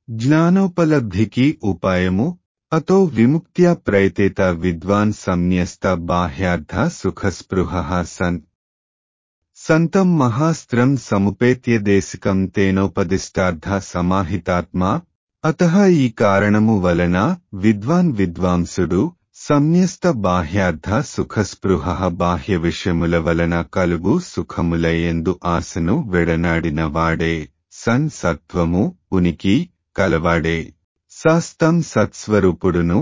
జ్ఞానోపలబ్ధికి ఉపాయము అతో విముక్త్యా ప్రయతేత విద్వాన్ సంన్యస్త బాహ్యార్థ సుఖస్పృహ సన్ సంతం మహాస్త్రం సముపేత్య దేశికం తేనోపదిష్టార్థ సమాహితాత్మా అత ఈ కారణము వలన విద్వాన్ విద్వాంసుడు సంన్యస్త బాహ్యార్థ సుఖస్పృహ బాహ్య విషయముల వలన కలుగు సుఖములయందు ఆశను విడనాడిన వాడే సన్ సత్వము ఉనికి కలవాడే శాస్తం సత్స్వరూపుడును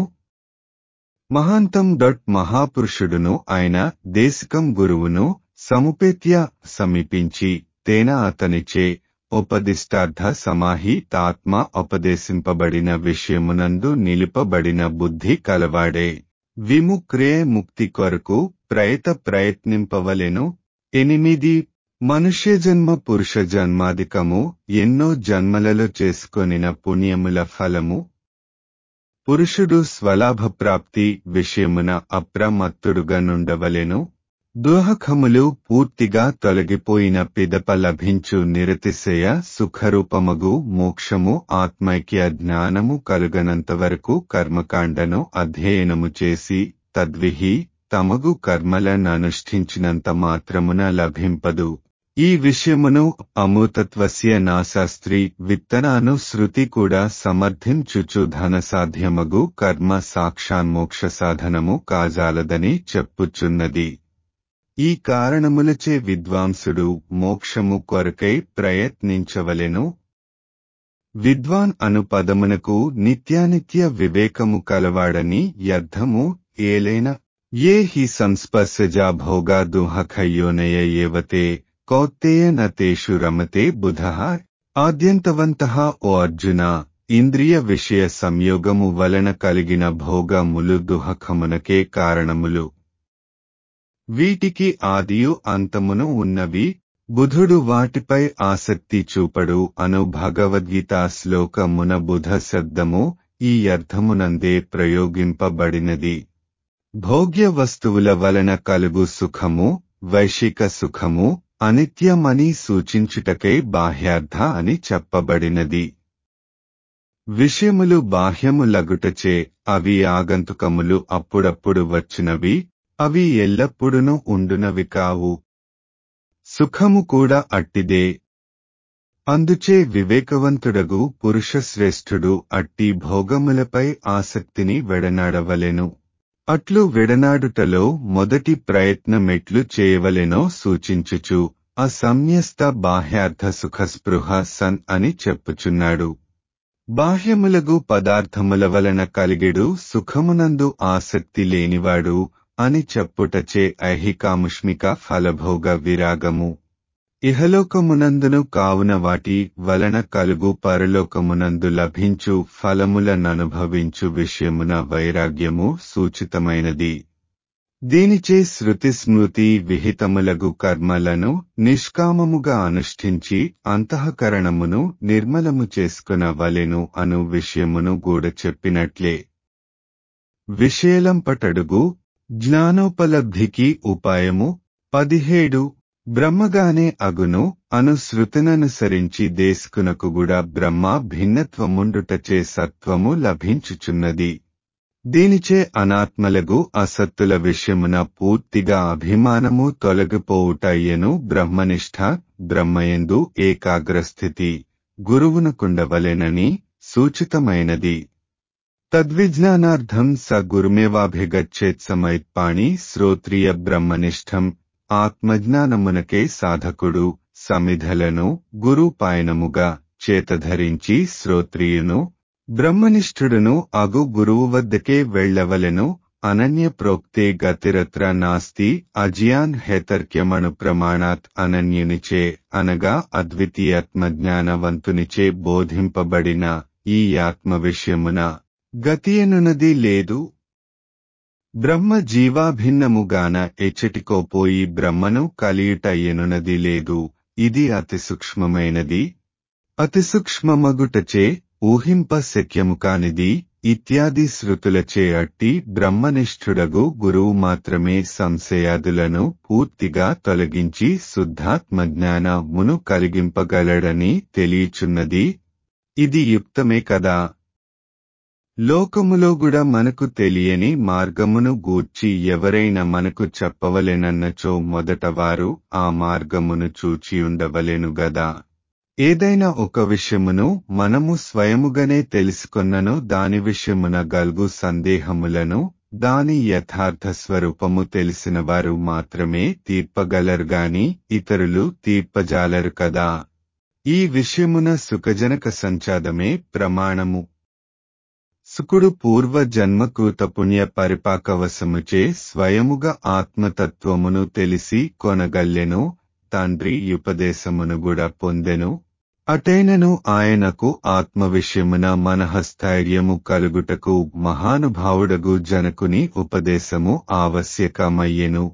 మహాంతం డొట్ మహాపురుషుడును ఆయన దేశికం గురువును సముపేత్య సమీపించి తేన అతనిచే ఉపదిష్టార్థ సమాహి తాత్మ ఉపదేశింపబడిన విషయమునందు నిలుపబడిన బుద్ధి కలవాడే విముక్రే ముక్తి కొరకు ప్రయత ప్రయత్నింపవలెను ఎనిమిది మనుష్య జన్మ పురుష జన్మాధికము ఎన్నో జన్మలలో చేసుకొనిన పుణ్యముల ఫలము పురుషుడు స్వలాభప్రాప్తి విషయమున అప్రమత్తుడుగా నుండవలెను దుహఖములు పూర్తిగా తొలగిపోయిన పిదప లభించు నిరతిశయ సుఖరూపమగు మోక్షము ఆత్మైక్య జ్ఞానము కలుగనంతవరకు కర్మకాండను అధ్యయనము చేసి తద్విహి తమగు కర్మలననుష్ఠించినంత మాత్రమున లభింపదు ఈ విషయమును అమృతత్వస్య నాశాస్త్రి విత్తనాను శృతి కూడా సమర్థించుచు ధనసాధ్యమగు కర్మ సాక్షాన్మోక్ష సాధనము కాజాలదని చెప్పుచున్నది ఈ కారణములచే విద్వాంసుడు మోక్షము కొరకై ప్రయత్నించవలెను విద్వాన్ అను పదమునకు నిత్యానిత్య వివేకము కలవాడని అర్థము ఏలైన ఏ హి సంస్పర్శజా భోగా దుహఖయోనయ ఏవతే కౌత్తేయన తేషు రమతే బుధ ఆద్యంతవంత ఓ అర్జున ఇంద్రియ విషయ సంయోగము వలన కలిగిన భోగములు దుహఖమునకే కారణములు వీటికి ఆదియు అంతమును ఉన్నవి బుధుడు వాటిపై ఆసక్తి చూపడు అను భగవద్గీత శ్లోకమున బుధ శబ్దము ఈ అర్థమునందే ప్రయోగింపబడినది భోగ్య వస్తువుల వలన కలుగు సుఖము వైశిక సుఖము అనిత్యమని సూచించుటకై బాహ్యార్థ అని చెప్పబడినది విషయములు బాహ్యములగుటచే అవి ఆగంతుకములు అప్పుడప్పుడు వచ్చినవి అవి ఎల్లప్పుడునూ ఉండునవి కావు సుఖము కూడా అట్టిదే అందుచే వివేకవంతుడగు పురుషశ్రేష్ఠుడు అట్టి భోగములపై ఆసక్తిని వెడనాడవలెను అట్లు విడనాడుటలో మొదటి ప్రయత్నమెట్లు చేయవలెనో సూచించుచు అసంన్యస్త బాహ్యార్థ సుఖస్పృహ సన్ అని చెప్పుచున్నాడు బాహ్యములగు పదార్థముల వలన కలిగెడు సుఖమునందు ఆసక్తి లేనివాడు అని చెప్పుటచే ఐహికాముష్మిక ఫలభోగ విరాగము ఇహలోకమునందును కావున వాటి వలన కలుగు పరలోకమునందు లభించు ఫలములననుభవించు విషయమున వైరాగ్యము సూచితమైనది దీనిచే శృతి స్మృతి విహితములగు కర్మలను నిష్కామముగా అనుష్ఠించి అంతఃకరణమును నిర్మలము చేసుకున వలెను అను విషయమును గూడ చెప్పినట్లే విషయలంపటడుగు జ్ఞానోపలబ్ధికి ఉపాయము పదిహేడు బ్రహ్మగానే అగును అను శృతిననుసరించి దేశకునకు కూడా బ్రహ్మ భిన్నత్వముండుటచే సత్వము లభించుచున్నది దీనిచే అనాత్మలగు అసత్తుల విషయమున పూర్తిగా అభిమానము తొలగిపోవుటయ్యను బ్రహ్మనిష్ఠ బ్రహ్మయందు ఏకాగ్రస్థితి గురువునకుండవలెనని సూచితమైనది తద్విజ్ఞానార్థం స గురుమేవాభిగచ్చేత్సమైత్పాణి శ్రోత్రియ బ్రహ్మనిష్టం ఆత్మజ్ఞానమునకే సాధకుడు సమిధలను గురుపాయనముగా చేతధరించి శ్రోత్రియును బ్రహ్మనిష్ఠుడును అగు గురువు వద్దకే వెళ్లవలెను అనన్య ప్రోక్తే గతిరత్ర నాస్తి అజియాన్ హేతర్క్యమణు ప్రమాణాత్ అనన్యునిచే అనగా అద్వితీయాత్మజ్ఞానవంతునిచే బోధింపబడిన ఈ ఆత్మ విషయమున గతియనునది లేదు బ్రహ్మ జీవాభిన్నముగాన ఎచ్చటికోపోయి బ్రహ్మను కలియుటయ్యనునది లేదు ఇది అతి సూక్ష్మమైనది అతి సూక్ష్మమగుటచే ఊహింప శక్యము కానిది ఇత్యాది శృతులచే అట్టి బ్రహ్మనిష్ఠుడగు గురువు మాత్రమే సంశయాదులను పూర్తిగా తొలగించి శుద్ధాత్మజ్ఞానమును కలిగింపగలడని తెలియచున్నది ఇది యుక్తమే కదా లోకములో కూడా మనకు తెలియని మార్గమును గూర్చి ఎవరైనా మనకు చెప్పవలెనన్నచో మొదట వారు ఆ మార్గమును చూచియుండవలెను గదా ఏదైనా ఒక విషయమును మనము స్వయముగానే తెలుసుకొన్నను దాని విషయమున గల్గు సందేహములను దాని యథార్థ స్వరూపము తెలిసిన వారు మాత్రమే తీర్పగలరు గాని ఇతరులు తీర్పజాలరు కదా ఈ విషయమున సుఖజనక సంచాదమే ప్రమాణము సుకుడు పూర్వ జన్మకృత పుణ్య పరిపాకవశముచే స్వయముగా ఆత్మతత్వమును తెలిసి కొనగల్లెను తండ్రి ఉపదేశమును కూడా పొందెను అటైనను ఆయనకు ఆత్మ విషయమున మనహస్థైర్యము కలుగుటకు మహానుభావుడగు జనకుని ఉపదేశము ఆవశ్యకమయ్యెను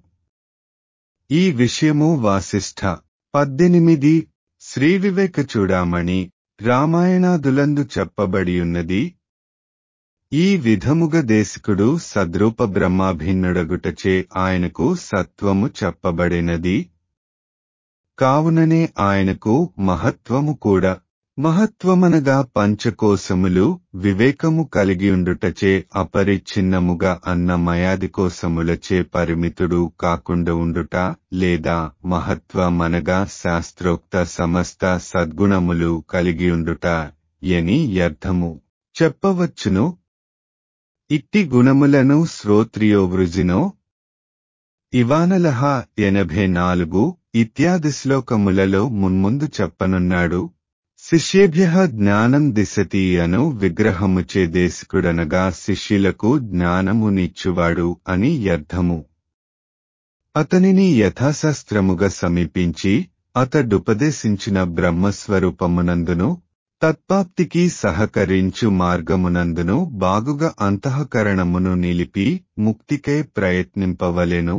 ఈ విషయము వాసిష్ఠ పద్దెనిమిది శ్రీ వివేక చూడామణి రామాయణాదులందు చెప్పబడియున్నది ఈ విధముగ దేశికుడు సద్రూప బ్రహ్మాభిన్నుడగుటచే ఆయనకు సత్వము చెప్పబడినది కావుననే ఆయనకు మహత్వము కూడా మహత్వమనగా పంచకోశములు వివేకము కలిగియుండుటచే అపరిచ్ఛిన్నముగా అన్న మయాది కోశములచే పరిమితుడు కాకుండా ఉండుట లేదా మహత్వమనగా శాస్త్రోక్త సమస్త సద్గుణములు కలిగియుండుట ఎని అర్థము చెప్పవచ్చును ఇట్టి గుణములను శ్రోత్రియోవృజినో ఇవానలహ ఎనభై నాలుగు ఇత్యాది శ్లోకములలో మున్ముందు చెప్పనున్నాడు శిష్యేభ్య జ్ఞానం దిశతి అను విగ్రహముచే దేశకుడనగా శిష్యులకు జ్ఞానమునిచ్చువాడు అని అర్థము అతనిని యథాశాస్త్రముగా సమీపించి అతడుపదేశించిన బ్రహ్మస్వరూపమునందును తత్పాప్తికి సహకరించు మార్గమునందును బాగుగా అంతఃకరణమును నిలిపి ముక్తికై ప్రయత్నింపవలెను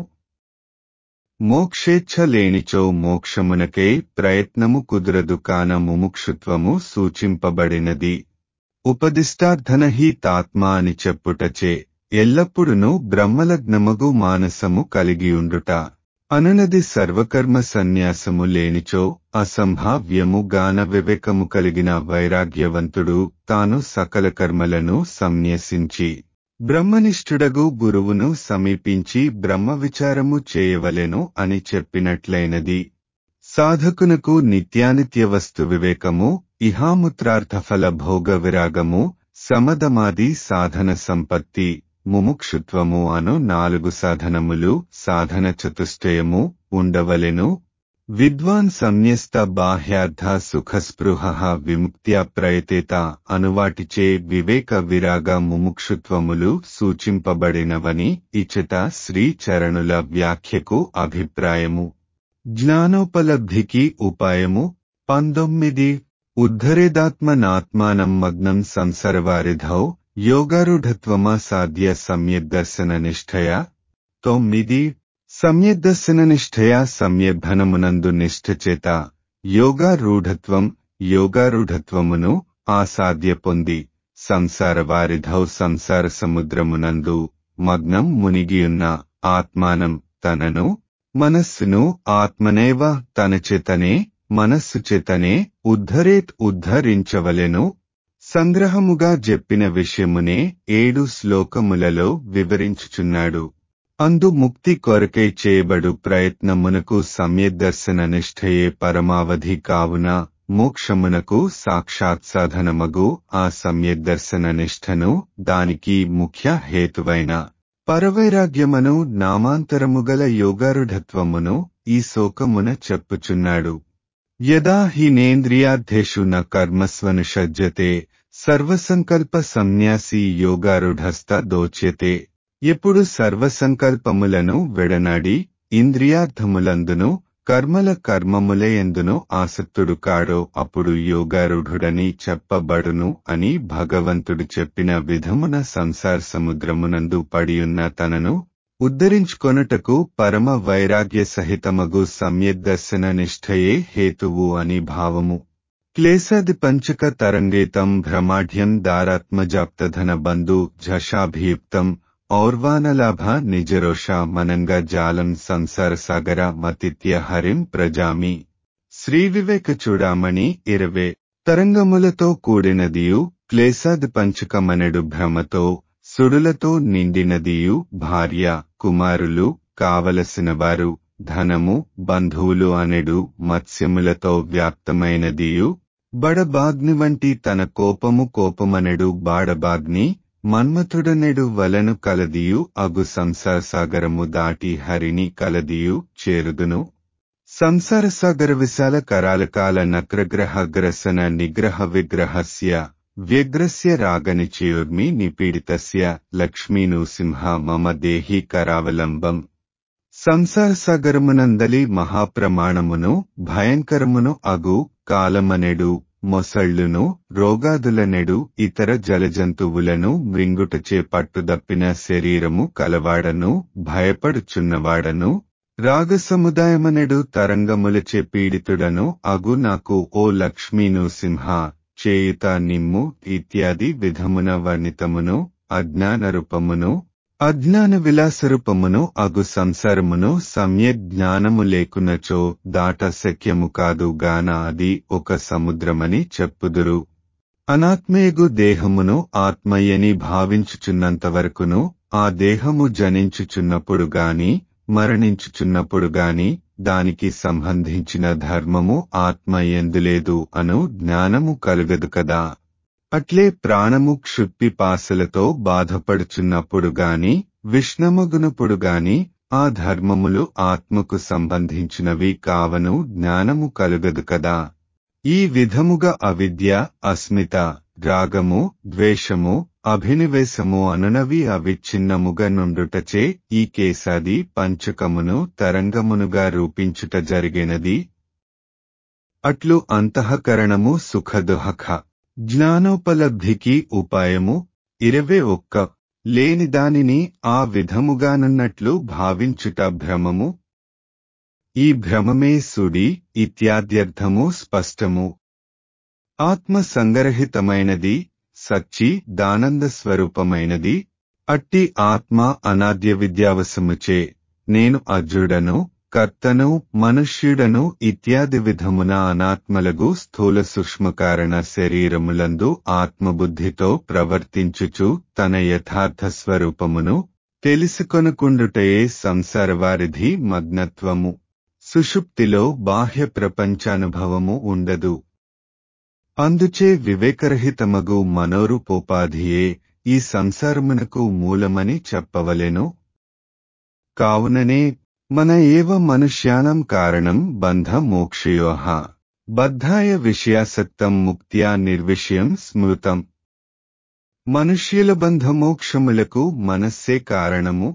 మోక్షేచ్ఛ లేనిచో మోక్షమునకై ప్రయత్నము కుదురదు కాన ముముక్షుత్వము సూచింపబడినది ఉపదిష్టార్థన హి తాత్మ అని చెప్పుటచే ఎల్లప్పుడునూ బ్రహ్మలగ్నమగు మానసము కలిగియుండుట అనునది సర్వకర్మ సన్యాసము లేనిచో అసంభావ్యము గాన వివేకము కలిగిన వైరాగ్యవంతుడు తాను సకల కర్మలను సంన్యసించి బ్రహ్మనిష్ఠుడగు గురువును సమీపించి బ్రహ్మ విచారము చేయవలెను అని చెప్పినట్లయినది సాధకునకు నిత్యానిత్య వస్తు వివేకము ఇహాముత్రార్థఫల భోగ విరాగము సమదమాది సాధన సంపత్తి ముముక్షుత్వము అను నాలుగు సాధనములు సాధన చతుష్టయము ఉండవలెను విద్వాన్ సంన్యస్త బాహ్యార్థ సుఖస్పృహ విముక్త్యా ప్రయతేత అనువాటిచే వివేక విరాగ ముముక్షుత్వములు సూచింపబడినవని ఇచట శ్రీచరణుల వ్యాఖ్యకు అభిప్రాయము జ్ఞానోపలబ్ధికి ఉపాయము పంతొమ్మిది ఉద్ధరేదాత్మనాత్మానం మగ్నం సంసర్వారిధౌ యోగారూఢత్వమా సాధ్య సమ్యదర్శన నిష్ఠయ తొమ్మిది సమ్యదర్శన నిష్ఠయ సమ్యభనమునందు నిష్ఠచేత యోగారూఢత్వం యోగారూఢత్వమును ఆసాధ్య పొంది సంసార వారిధౌ సంసార సముద్రమునందు మగ్నం మునిగియున్న ఆత్మానం తనను మనస్సును ఆత్మనేవ తన చేతనే మనస్సు చేతనే ఉద్ధరేత్ ఉద్ధరించవలెను సంగ్రహముగా చెప్పిన విషయమునే ఏడు శ్లోకములలో వివరించుచున్నాడు అందు ముక్తి కొరకై చేయబడు ప్రయత్నమునకు సమ్యదర్శన నిష్ఠయే పరమావధి కావున మోక్షమునకు సాక్షాత్ సాధనమగు ఆ సమ్యదర్శన నిష్ఠను దానికి ముఖ్య హేతువైన పరవైరాగ్యమను నామాంతరముగల యోగారుఢత్వమును ఈ శోకమున చెప్పుచున్నాడు యదా హినేంద్రియార్థేషు న కర్మస్వనుషజ్యతే సర్వసంకల్ప సన్యాసి యోగారుఢస్థ దోచ్యతే ఎప్పుడు సర్వసంకల్పములను వెడనాడి ఇంద్రియార్థములందును కర్మల కర్మములయందును ఆసక్తుడు కాడో అప్పుడు యోగారుఢుడని చెప్పబడును అని భగవంతుడు చెప్పిన విధమున సంసార సముద్రమునందు పడియున్న తనను ఉద్ధరించుకొనుటకు పరమ వైరాగ్య సహితమగు సమ్యదర్శన నిష్ఠయే హేతువు అని భావము క్లేశాది పంచక తరంగేతం భ్రమాఢ్యం దారాత్మజాప్తధన బంధు ఝషాభియుక్తం ఔర్వానలాభ నిజరోష మనంగ జాలం సంసార సాగర మతిత్య హరిం ప్రజామి శ్రీ వివేక చూడామణి ఇరవే తరంగములతో కూడినదియు క్లేశాది పంచకమనెడు భ్రమతో సుడులతో నిండినదియు భార్య కుమారులు కావలసినవారు ధనము బంధువులు అనెడు మత్స్యములతో వ్యాప్తమైనదియు బడబాగ్ని వంటి తన కోపము కోపమనెడు బాడబాగ్ని మన్మథుడనెడు వలను కలదియు అగు సంసారసాగరము దాటి హరిని కలదియు చేరుదును సంసారసాగర విశాల కరాలకాల నక్రగ్రహగ్రసన నిగ్రహ విగ్రహస్య వ్యగ్రస్య రాగనిచయోర్మి నిపీడితస్య లక్ష్మీనృసింహ మమ దేహి కరావలంబం సంసారసాగరమునందలి మహాప్రమాణమును భయంకరమును అగు కాలమనెడు మొసళ్ళును రోగాదులనెడు ఇతర జలజంతువులను మృంగుటచే పట్టుదప్పిన శరీరము కలవాడను భయపడుచున్నవాడను రాగసముదాయమనెడు తరంగములచే పీడితుడను అగు నాకు ఓ లక్ష్మీనృసింహ చేయుత నిమ్ము ఇత్యాది విధమున వర్ణితమును అజ్ఞాన రూపమును అజ్ఞాన విలాసరూపమును అగు సంసారమును సమ్యక్ జ్ఞానము లేకునచో దాట శక్యము కాదు గాన అది ఒక సముద్రమని చెప్పుదురు అనాత్మయగు దేహమును ఆత్మయ్యని భావించుచున్నంతవరకును ఆ దేహము జనించుచున్నప్పుడు గాని మరణించుచున్నప్పుడు గాని దానికి సంబంధించిన ధర్మము ఆత్మ ఎందులేదు అను జ్ఞానము కలుగదు కదా అట్లే ప్రాణము క్షుత్పిపాసలతో బాధపడుచున్నప్పుడు గాని విష్ణమగునప్పుడు గాని ఆ ధర్మములు ఆత్మకు సంబంధించినవి కావను జ్ఞానము కలుగదు కదా ఈ విధముగా అవిద్య అస్మిత రాగము ద్వేషము అభినివేశము అనునవి అవిచ్ఛిన్నముగా నుండుటచే ఈ కేసాది పంచకమును తరంగమునుగా రూపించుట జరిగినది అట్లు అంతఃకరణము సుఖదుహఖ జ్ఞానోపలబ్ధికి ఉపాయము ఇరవై ఒక్క లేని దానిని ఆ విధముగానున్నట్లు భావించుట భ్రమము ఈ భ్రమమే సుడి ఇత్యాద్యర్థము స్పష్టము ఆత్మ సంగరహితమైనది సచ్చి దానంద స్వరూపమైనది అట్టి ఆత్మ అనాద్య విద్యావసముచే నేను అజుడను కర్తను మనుష్యుడను ఇత్యాది విధమున అనాత్మలగు స్థూల సూక్ష్మకారణ శరీరములందు ఆత్మబుద్ధితో ప్రవర్తించుచు తన యథార్థ స్వరూపమును తెలుసుకొనుకుండుటయే సంసారవారిధి మగ్నత్వము సుషుప్తిలో బాహ్య ప్రపంచానుభవము ఉండదు అందుచే వివేకరహితమగు మనోరూపోపాధియే ఈ సంసారమునకు మూలమని చెప్పవలెను కావుననే మన ఏవ మనుష్యానం కారణం బంధ మోక్షయోహ బద్ధాయ విషయాసక్తం ముక్త్యా నిర్విషయం స్మృతం మనుష్యుల బంధమోక్షములకు మనస్సే కారణము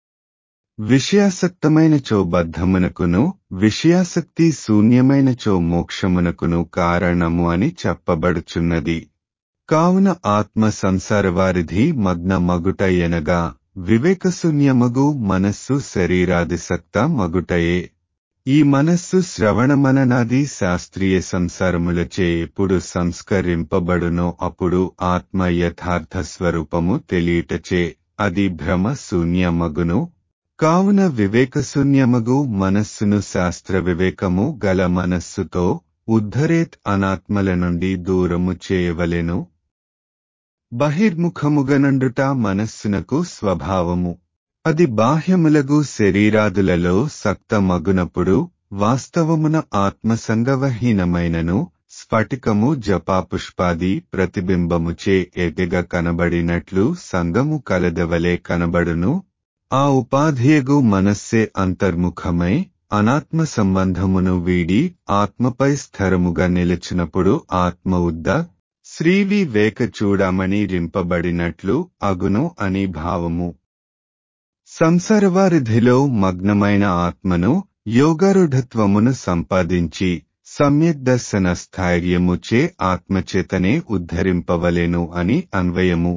విషయాసక్తమైనచో బద్ధమునకును విషయాసక్తి శూన్యమైనచో మోక్షమునకును కారణము అని చెప్పబడుచున్నది కావున ఆత్మ సంసారవారిధి మగ్న మగుట ఎనగా వివేకశూన్యమగు మనస్సు శరీరాదిసక్త మగుటయే ఈ మనస్సు శ్రవణమననాది శాస్త్రీయ సంసారములచే ఎప్పుడు సంస్కరింపబడునో అప్పుడు ఆత్మ యథార్థ స్వరూపము తెలియటచే అది భ్రమ శూన్యమగును కావున వివేకశూన్యమగు మనస్సును శాస్త్ర వివేకము గల మనస్సుతో ఉద్ధరేత్ అనాత్మల నుండి దూరము చేయవలెను బహిర్ముఖముగనండుట మనస్సునకు స్వభావము అది బాహ్యములగు శరీరాదులలో సక్తమగునప్పుడు వాస్తవమున ఆత్మసంగవహీనమైనను స్ఫటికము జపాపుష్పాది ప్రతిబింబముచే ఎగగా కనబడినట్లు సంగము కలదవలే కనబడును ఆ ఉపాధియగు మనస్సే అంతర్ముఖమై అనాత్మ సంబంధమును వీడి ఆత్మపై స్థిరముగా నిలిచినప్పుడు ఆత్మ ఉద్ద శ్రీవి వేక చూడమని రింపబడినట్లు అగును అని భావము సంసారవారిధిలో మగ్నమైన ఆత్మను యోగారుఢత్వమును సంపాదించి సమ్యక్ దర్శన స్థైర్యముచే ఆత్మచేతనే ఉద్ధరింపవలెను అని అన్వయము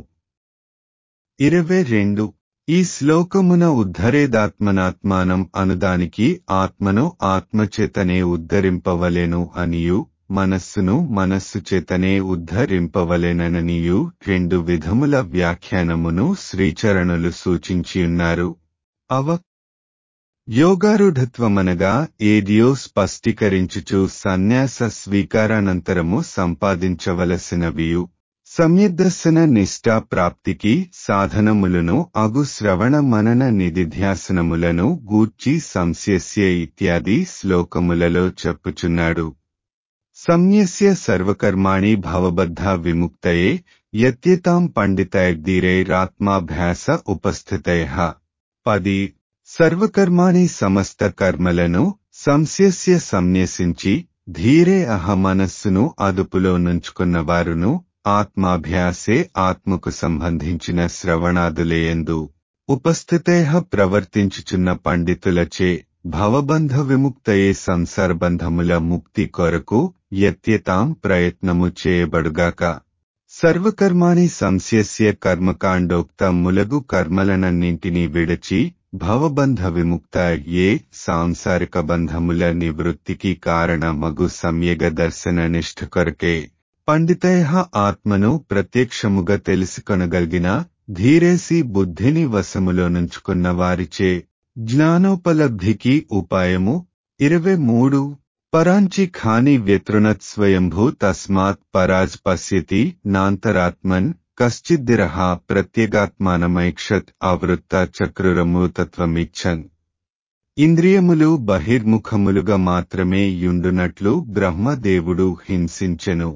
ఇరవై రెండు ఈ శ్లోకమున ఉద్ధరేదాత్మనాత్మానం అనుదానికి ఆత్మను ఆత్మచేతనే ఉద్ధరింపవలెను అనియు మనస్సును మనస్సు చేతనే ఉద్ధరింపవలెననియు రెండు విధముల వ్యాఖ్యానమును శ్రీచరణులు సూచించియున్నారు అవ యోగారూఢత్వమనగా ఏదియో స్పష్టీకరించుచు సన్యాస స్వీకారానంతరము సంపాదించవలసినవియు సంయద్దర్శన నిష్ఠా ప్రాప్తికి సాధనములను అగు శ్రవణ మనన నిధిధ్యాసనములను గూర్చి సంస్యస్య ఇత్యాది శ్లోకములలో చెప్పుచున్నాడు సంయస్య సర్వకర్మాణి భవబద్ధ విముక్తయే యత్యతాం పండితైర్ధీరైరాత్మాభ్యాస ఉపస్థితయ పది సర్వకర్మాణి సమస్త కర్మలను సంస్యస్య సంన్యసించి ధీరే అహమనస్సును అదుపులో నుంచుకున్నవారును ఆత్మాభ్యాసే ఆత్మకు సంబంధించిన శ్రవణాదులేయందు ఉపస్థితేహ ప్రవర్తించుచున్న పండితులచే భవబంధ విముక్తయే సంసారబంధముల ముక్తి కొరకు యత్యతాం ప్రయత్నము చేయబడుగాక సర్వకర్మాణి సంస్యస్య కర్మకాండోక్త ములగు కర్మలనన్నింటినీ విడచి భవబంధ విముక్త ఏ సాంసారిక బంధముల నివృత్తికి కారణమగు సమ్యగ దర్శన నిష్ఠ కొరకే పండితయ ఆత్మను ప్రత్యక్షముగా తెలుసుకొనగలిగిన ధీరేసి బుద్ధిని వశములో నుంచుకున్న వారిచే జ్ఞానోపలబ్ధికి ఉపాయము ఇరవై మూడు పరాంచి ఖాని వ్యతృణత్ స్వయంభూ తస్మాత్ పరాజ్ పశ్యతి నాంతరాత్మన్ కశ్చిద్దిరహ ప్రత్యేగాత్మానమైక్షత్ ఆవృత్త చక్రురమూతత్వమిచ్చన్ ఇంద్రియములు బహిర్ముఖములుగా మాత్రమే యుండునట్లు బ్రహ్మదేవుడు హింసించెను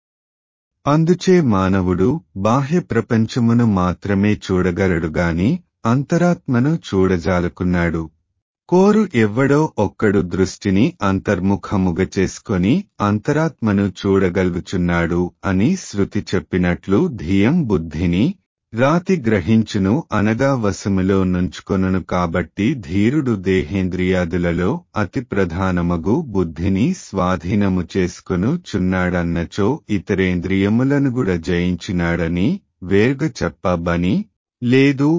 అందుచే మానవుడు బాహ్య ప్రపంచమును మాత్రమే చూడగలడుగాని అంతరాత్మను చూడజాలకున్నాడు కోరు ఎవ్వడో ఒక్కడు దృష్టిని అంతర్ముఖముగ చేసుకొని అంతరాత్మను చూడగలుగుచున్నాడు అని శృతి చెప్పినట్లు ధియం బుద్ధిని రాతి గ్రహించును అనగా వశములో నుంచుకొనును కాబట్టి ధీరుడు దేహేంద్రియాదులలో అతి ప్రధానమగు బుద్ధిని స్వాధీనము చేసుకొను చున్నాడన్నచో ఇతరేంద్రియములను కూడా జయించినాడని వేర్గ చెప్పబని లేదు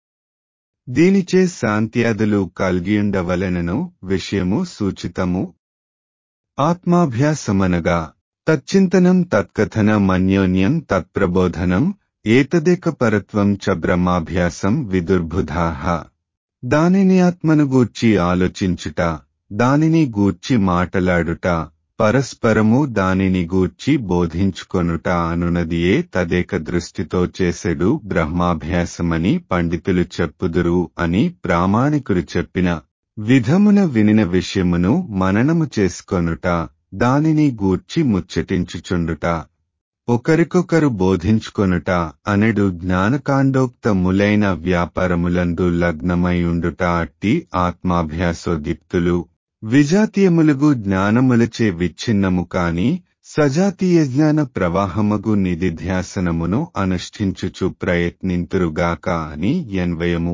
దీనిచే శాంత్యాదులు కలిగియుండవలెనను విషయము సూచితము ఆత్మాభ్యాసమనగా తచ్చింతనం తత్కథన మన్యోన్యం తత్ప్రబోధనం ఏతదేక పరత్వం చ బ్రహ్మాభ్యాసం విదుర్బుధాహ దానిని ఆత్మను గూర్చి ఆలోచించుట దానిని గూర్చి మాటలాడుట పరస్పరము దానిని గూర్చి బోధించుకొనుట అనునదియే తదేక దృష్టితో చేసెడు బ్రహ్మాభ్యాసమని పండితులు చెప్పుదురు అని ప్రామాణికులు చెప్పిన విధమున వినిన విషయమును మననము చేసుకొనుట దానిని గూర్చి ముచ్చటించుచుండుట ఒకరికొకరు బోధించుకొనుట అనెడు జ్ఞానకాండోక్తములైన వ్యాపారములందు లగ్నమైయుండుట అట్టి ఆత్మాభ్యాసోదిప్తులు విజాతీయములుగు జ్ఞానములచే విచ్ఛిన్నము కాని సజాతీయ జ్ఞాన ప్రవాహమగు నిధిధ్యాసనమును అనుష్ఠించుచు ప్రయత్నింతురుగాక అని ఎన్వయము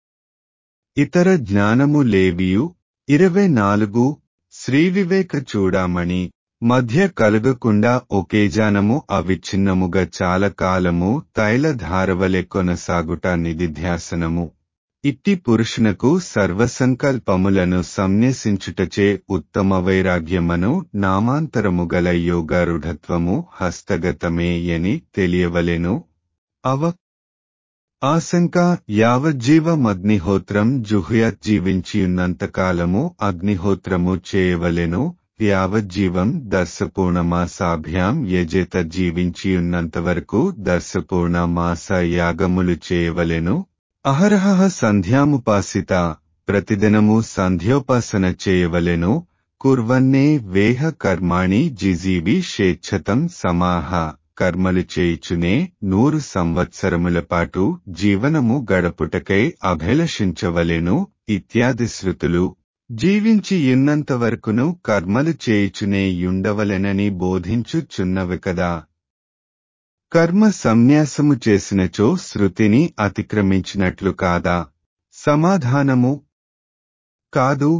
ఇతర జ్ఞానము లేవియు ఇరవై నాలుగు శ్రీవివేక చూడామణి మధ్య కలుగకుండా ఒకే జానము అవిచ్ఛిన్నముగా చాలా కాలము తైలధారవలె కొనసాగుట నిధిధ్యాసనము ఇట్టి పురుషునకు సర్వసంకల్పములను సంన్యసించుటచే ఉత్తమ వైరాగ్యమను నామాంతరముగల యోగారుఢత్వము హస్తగతమే అని తెలియవలెను అవ ఆశంక యావజ్జీవమగ్నిహోత్రం జుహుయత్ జీవించియున్నంతకాలము అగ్నిహోత్రము చేయవలెను యావజ్జీవం దర్శపూర్ణమాసాభ్యాం యజేత జీవించియున్నంతవరకు దర్శపూర్ణ మాస యాగములు చేయవలెను అహరహ సంధ్యాముపాసిత ప్రతిదినము సంధ్యోపాసన చేయవలెను కుర్వన్నే వేహ కర్మాణి జిజీవి షేచ్ఛతం సమాహ కర్మలు చేయుచునే నూరు సంవత్సరముల పాటు జీవనము గడపుటకై అభిలషించవలెను ఇత్యాది శృతులు జీవించి యున్నంత వరకును కర్మలు చేయుచునే యుండవలెనని బోధించుచున్నవి కదా కర్మ సన్యాసము చేసినచో శృతిని అతిక్రమించినట్లు కాదా సమాధానము కాదు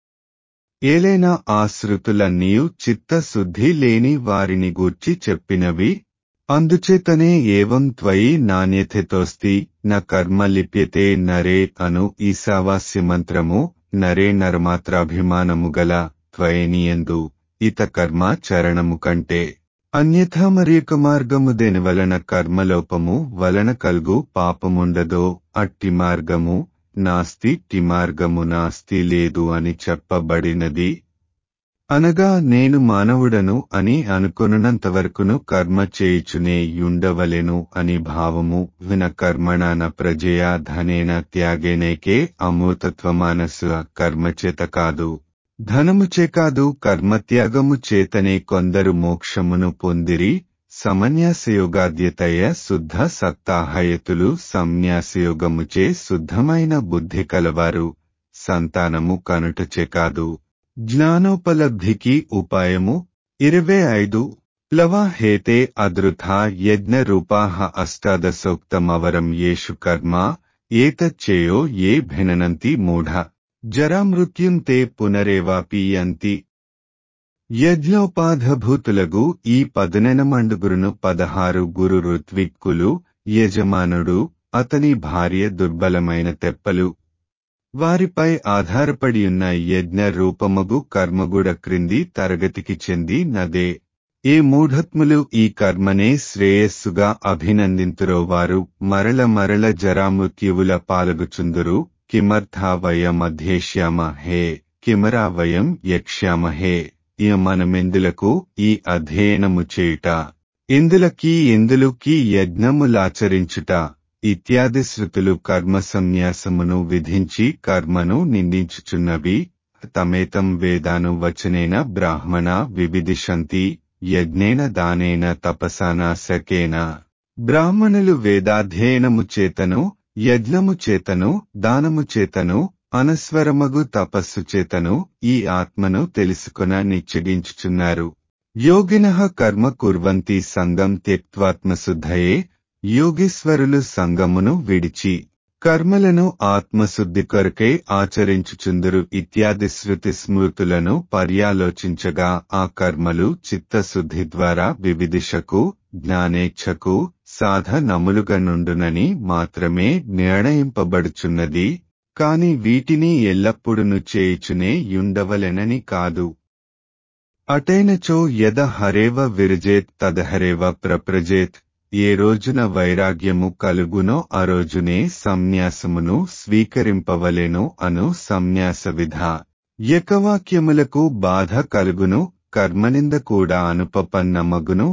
ఏలైనా ఆ శృతులన్నీయు చిత్తశుద్ధి లేని వారిని గూర్చి చెప్పినవి అందుచేతనే ఏవం త్వయి నాణ్యతతోస్తి న కర్మ లిప్యతే నరే అను ఈశావాస్య మంత్రము నరే నరమాత్రాభిమానము గల త్వయనియందు ఇత కర్మ చరణము కంటే అన్యథా మరియొక మార్గము దేని వలన కర్మలోపము వలన కల్గు పాపముండదో అట్టి మార్గము నాస్తి టి మార్గము నాస్తి లేదు అని చెప్పబడినది అనగా నేను మానవుడను అని అనుకొనునంతవరకును కర్మ చేయుచునే యుండవలెను అని భావము విన కర్మణాన ప్రజయా ధనేన త్యాగేనేకే అమూతత్వమానసు కర్మచేత కాదు ధనముచే కాదు కర్మత్యాగము చేతనే కొందరు మోక్షమును పొందిరి సమన్యాసయోగాద్యతయ శుద్ధ సత్తాహయతులు సంన్యాసయోగముచే శుద్ధమైన బుద్ధి కలవారు సంతానము కనుటచే కాదు జ్ఞానోపలబ్ధికి ఉపాయము ఇరవై ఐదు ప్లవ హేతే అదృథా యజ్ఞ రూపాహ అష్టాదశోక్తమవరం యేషు కర్మ ఏతచ్చేయో ఏ భిననంతి మూఢ జరామృత్యుం తే పునరేవాపీయంతి యజ్ఞోపాధభూతులగు ఈ పదునెనమండుగురును పదహారు గురు ఋత్విక్కులు యజమానుడు అతని భార్య దుర్బలమైన తెప్పలు వారిపై ఆధారపడియున్న యజ్ఞ రూపమగు కర్మగుడ క్రింది తరగతికి చెంది నదే ఏ మూఢత్ములు ఈ కర్మనే శ్రేయస్సుగా అభినందింతురో వారు మరల మరల జరామృత్యువుల పాలగుచుందురు కిమర్థా వయమధ్యేష్యామ హే కిమరా వయం యక్ష్యామహే ఇయ మనమెందులకు ఈ అధ్యయనము చేయుట ఇందులకి ఇందులుకి యజ్ఞములాచరించుట ఇత్యాది శృతులు కర్మ సన్యాసమును విధించి కర్మను నిందించుచున్నవి తమేతం వేదాను వచనేన బ్రాహ్మణ వివిదిశంతి యజ్ఞేన దానేన తపసానాశకేన బ్రాహ్మణులు వేదాధ్యయనము చేతను యజ్ఞము చేతను దానము చేతను అనస్వరమగు తపస్సు చేతను ఈ ఆత్మను తెలుసుకున నిశ్చయించుచున్నారు యోగిన కర్మ కుర్వంతి సంగం త్యక్వాత్మశుద్ధయే యోగీశ్వరులు సంగమును విడిచి కర్మలను ఆత్మశుద్ధి కొరకై ఆచరించుచుందురు ఇత్యాది శృతి స్మృతులను పర్యాలోచించగా ఆ కర్మలు చిత్తశుద్ధి ద్వారా వివిదిశకు జ్ఞానేచ్ఛకు సాధనములుగా నుండునని మాత్రమే నిర్ణయింపబడుచున్నది కాని వీటిని ఎల్లప్పుడును చేయుచునే యుండవలెనని కాదు అటైనచో యద హరేవ విరజేత్ తదహరేవ ప్రప్రజేత్ ఏ రోజున వైరాగ్యము కలుగునో ఆ రోజునే సంన్యాసమును స్వీకరింపవలెను అను సంన్యాస విధ యకవాక్యములకు బాధ కలుగును కర్మనింద కూడా అనుపపన్నమగును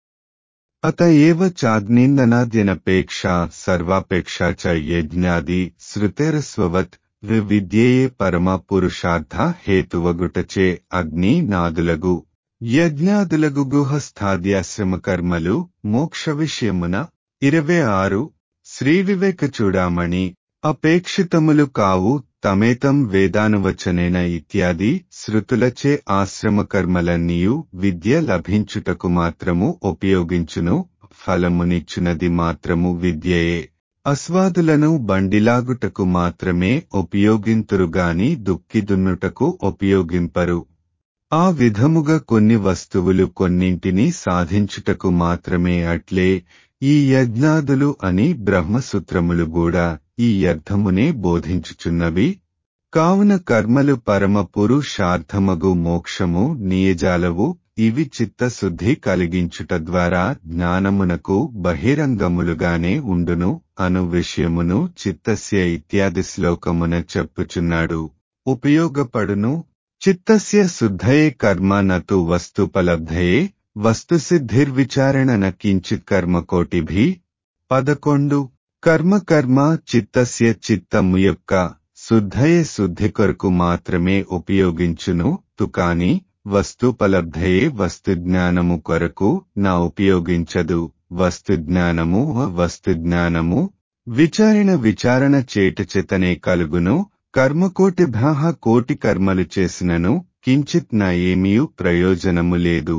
అత ఏవ చాగ్నిందనాద్యనపేక్షా సర్వాపేక్షా చ యజ్ఞాది శృతేరస్వవత్ విద్యేయే పరమ పురుషార్థ హేతువగుటచే అగ్ని నాదులగు యజ్ఞాదులగు గుహస్థాద్యాశ్రమ కర్మలు మోక్ష విషయమున ఇరవై ఆరు శ్రీ వివేక చూడామణి అపేక్షితములు కావు తమేతం వేదానువచనేన ఇత్యాది శృతులచే ఆశ్రమ కర్మలన్నీయు విద్య లభించుటకు మాత్రము ఉపయోగించును ఫలమునిచ్చునది మాత్రము విద్యయే అస్వాదులను బండిలాగుటకు మాత్రమే ఉపయోగింతురుగాని దుక్కిదున్నుటకు ఉపయోగింపరు ఆ విధముగా కొన్ని వస్తువులు కొన్నింటిని సాధించుటకు మాత్రమే అట్లే ఈ యజ్ఞాదులు అని బ్రహ్మసూత్రములు కూడా ఈ అర్థమునే బోధించుచున్నవి కావున కర్మలు పరమ పురుషార్థమగు మోక్షము నియజాలవు ఇవి చిత్తశుద్ధి కలిగించుట ద్వారా జ్ఞానమునకు బహిరంగములుగానే ఉండును అను విషయమును చిత్తస్య ఇత్యాది శ్లోకమున చెప్పుచున్నాడు ఉపయోగపడును చిత్తస్య శుద్ధయే కర్మ నతు వస్తుపలబ్ధయే వస్తుసిద్ధిర్విచారణ కించిత్ కర్మకోటిభి పదకొండు కర్మ కర్మ చిత్తస్య చిత్తము యొక్క శుద్ధయే శుద్ధి కొరకు మాత్రమే ఉపయోగించును తుకాని వస్తుపలబ్ధయే వస్తుజ్ఞానము కొరకు నా ఉపయోగించదు వస్తుజ్ఞానము వస్తుజ్ఞానము విచారణ విచారణ చేటచేతనే కలుగును కర్మకోటిభ్యాహ కోటి కర్మలు చేసినను కించిత్ నా ఏమీయు ప్రయోజనము లేదు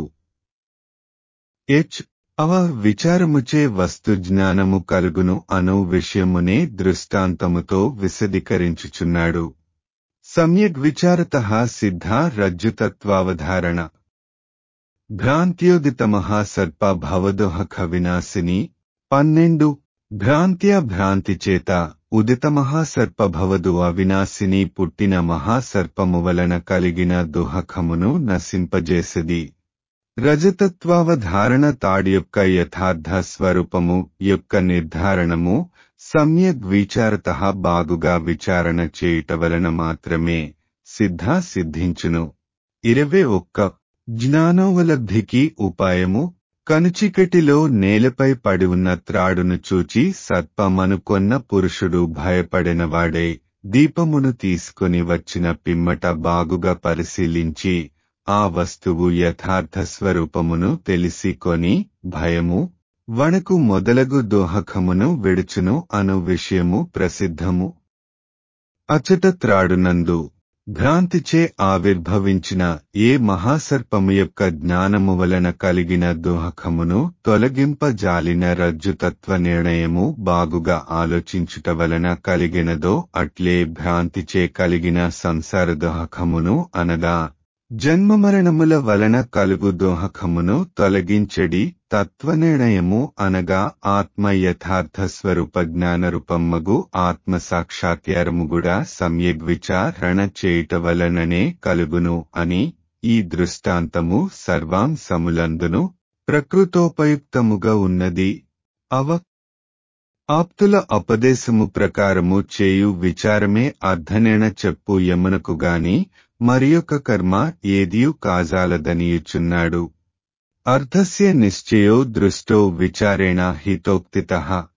హెచ్ అవ విచారముచే వస్తు జ్ఞానము కలుగును అను విషయమునే దృష్టాంతముతో విశదీకరించుచున్నాడు సమ్యక్ విచారత సిద్ధ రజ్జుతత్వావధారణ భ్రాంత్యోదితమః సర్ప భవదోహక వినాశిని పన్నెండు భ్రాంత్య భ్రాంతి చేత ఉదిత మహాసర్పభవదు అవినాశిని పుట్టిన మహాసర్పము వలన కలిగిన దుహకమును నశింపజేసది రజతత్వావధారణ తాడి యొక్క యథార్థ స్వరూపము యొక్క నిర్ధారణము సమ్యగ్ విచారత బాగుగా విచారణ చేయుట వలన మాత్రమే సిద్ధ సిద్ధించును ఇరవై ఒక్క జ్ఞానోవలబ్ధికి ఉపాయము కనుచికటిలో నేలపై పడి ఉన్న త్రాడును చూచి సత్పమనుకొన్న పురుషుడు భయపడినవాడే దీపమును తీసుకుని వచ్చిన పిమ్మట బాగుగా పరిశీలించి ఆ వస్తువు యథార్థ స్వరూపమును తెలిసికొని భయము వణకు మొదలగు దోహకమును విడుచును అను విషయము ప్రసిద్ధము అచట త్రాడునందు భ్రాంతిచే ఆవిర్భవించిన ఏ మహాసర్పము యొక్క జ్ఞానము వలన కలిగిన దోహకమును తొలగింపజాలిన రజ్జుతత్వ నిర్ణయము బాగుగా ఆలోచించుట వలన కలిగినదో అట్లే భ్రాంతిచే కలిగిన సంసార దోహకమును అనగా జన్మమరణముల వలన కలుగు దోహకమును తొలగించడి తత్వనిర్ణయము అనగా ఆత్మ యథార్థ స్వరూప జ్ఞానరూపమ్మగు ఆత్మ సాక్షాత్కారము కూడా సమ్యగ్ విచారణ చేయుట వలననే కలుగును అని ఈ దృష్టాంతము సర్వాంశములందును ప్రకృతోపయుక్తముగా ఉన్నది అవ ఆప్తుల ఉపదేశము ప్రకారము చేయు విచారమే అర్ధనేణ చెప్పు యమునకు గాని మరియొక కర్మ ఏదియు కాజాలదనియుచున్నాడు అర్ధస్య నిశ్చయో దృష్టో విచారేణ హితోక్తిత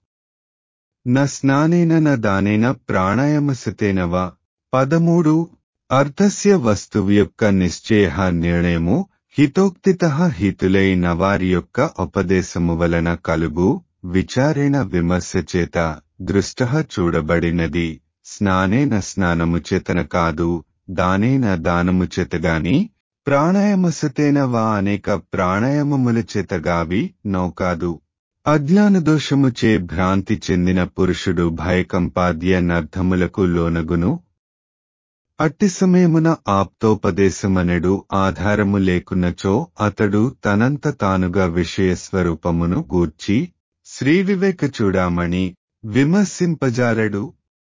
న స్నానేన న దానేన ప్రాణాయామసతేన వా పదమూడు అర్ధస్య వస్తువు యొక్క నిశ్చయ నిర్ణయము హితోక్తిత హితులైన వారి యొక్క ఉపదేశము వలన కలుగు విచారేణ విమర్శ చేత దృష్ట చూడబడినది స్నానేన స్నానము చేతన కాదు దానేన దానము చేతగాని ప్రాణాయామసతేన వా అనేక ప్రాణాయామముల చేతగావి నౌకాదు అజ్ఞాన దోషముచే భ్రాంతి చెందిన పురుషుడు భయకంపాద్య నర్థములకు లోనగును అట్టి సమయమున ఆప్తోపదేశమనెడు ఆధారము లేకున్నచో అతడు తనంత తానుగా విషయస్వరూపమును గూర్చి శ్రీవివేక చూడామణి విమర్శింపజాలడు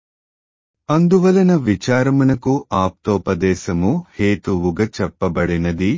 అందువలన విచారమునకు ఆప్తోపదేశము హేతువుగా చెప్పబడినది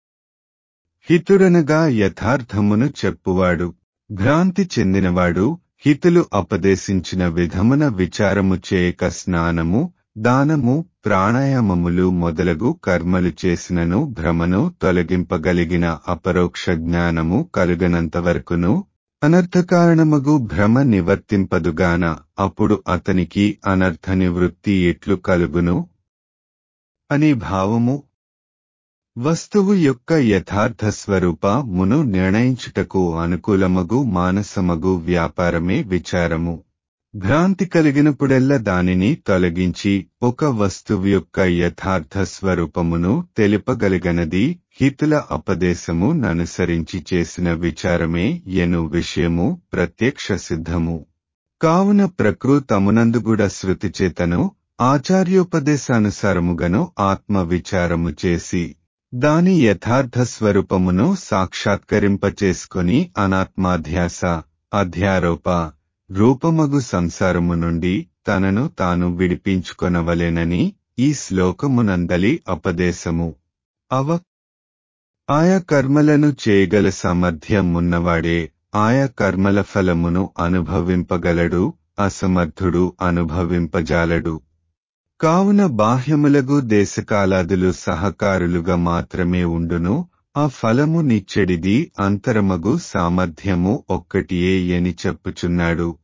హితుడనగా యథార్థమును చెప్పువాడు భ్రాంతి చెందినవాడు హితులు ఉపదేశించిన విధమున విచారము చేయక స్నానము దానము ప్రాణాయామములు మొదలగు కర్మలు చేసినను భ్రమను తొలగింపగలిగిన అపరోక్ష జ్ఞానము కలుగనంతవరకును అనర్థకారణమగు భ్రమ నివర్తింపదుగాన అప్పుడు అతనికి అనర్థ నివృత్తి ఎట్లు కలుగును అని భావము వస్తువు యొక్క యథార్థ స్వరూప మును నిర్ణయించుటకు అనుకూలమగు మానసమగు వ్యాపారమే విచారము భ్రాంతి కలిగినప్పుడెల్లా దానిని తొలగించి ఒక వస్తువు యొక్క యథార్థ స్వరూపమును తెలుపగలిగనది హితుల ఉపదేశము ననుసరించి చేసిన విచారమే ఎను విషయము ప్రత్యక్ష సిద్ధము కావున ప్రకృతమునందుగుడ శృతి చేతను ఆచార్యోపదేశానుసారముగను ఆత్మ విచారము చేసి దాని యథార్థ స్వరూపమును సాక్షాత్కరింపచేసుకొని అనాత్మాధ్యాస అధ్యారోప రూపమగు సంసారము నుండి తనను తాను విడిపించుకొనవలెనని ఈ శ్లోకమునందలి ఉపదేశము అవ ఆయా కర్మలను చేయగల సామర్థ్యం ఉన్నవాడే ఆయా కర్మల ఫలమును అనుభవింపగలడు అసమర్థుడు అనుభవింపజాలడు కావున బాహ్యములగు దేశకాలాదులు సహకారులుగా మాత్రమే ఉండును ఆ ఫలము నిచ్చెడిది అంతరమగు సామర్థ్యము ఒక్కటియే అని చెప్పుచున్నాడు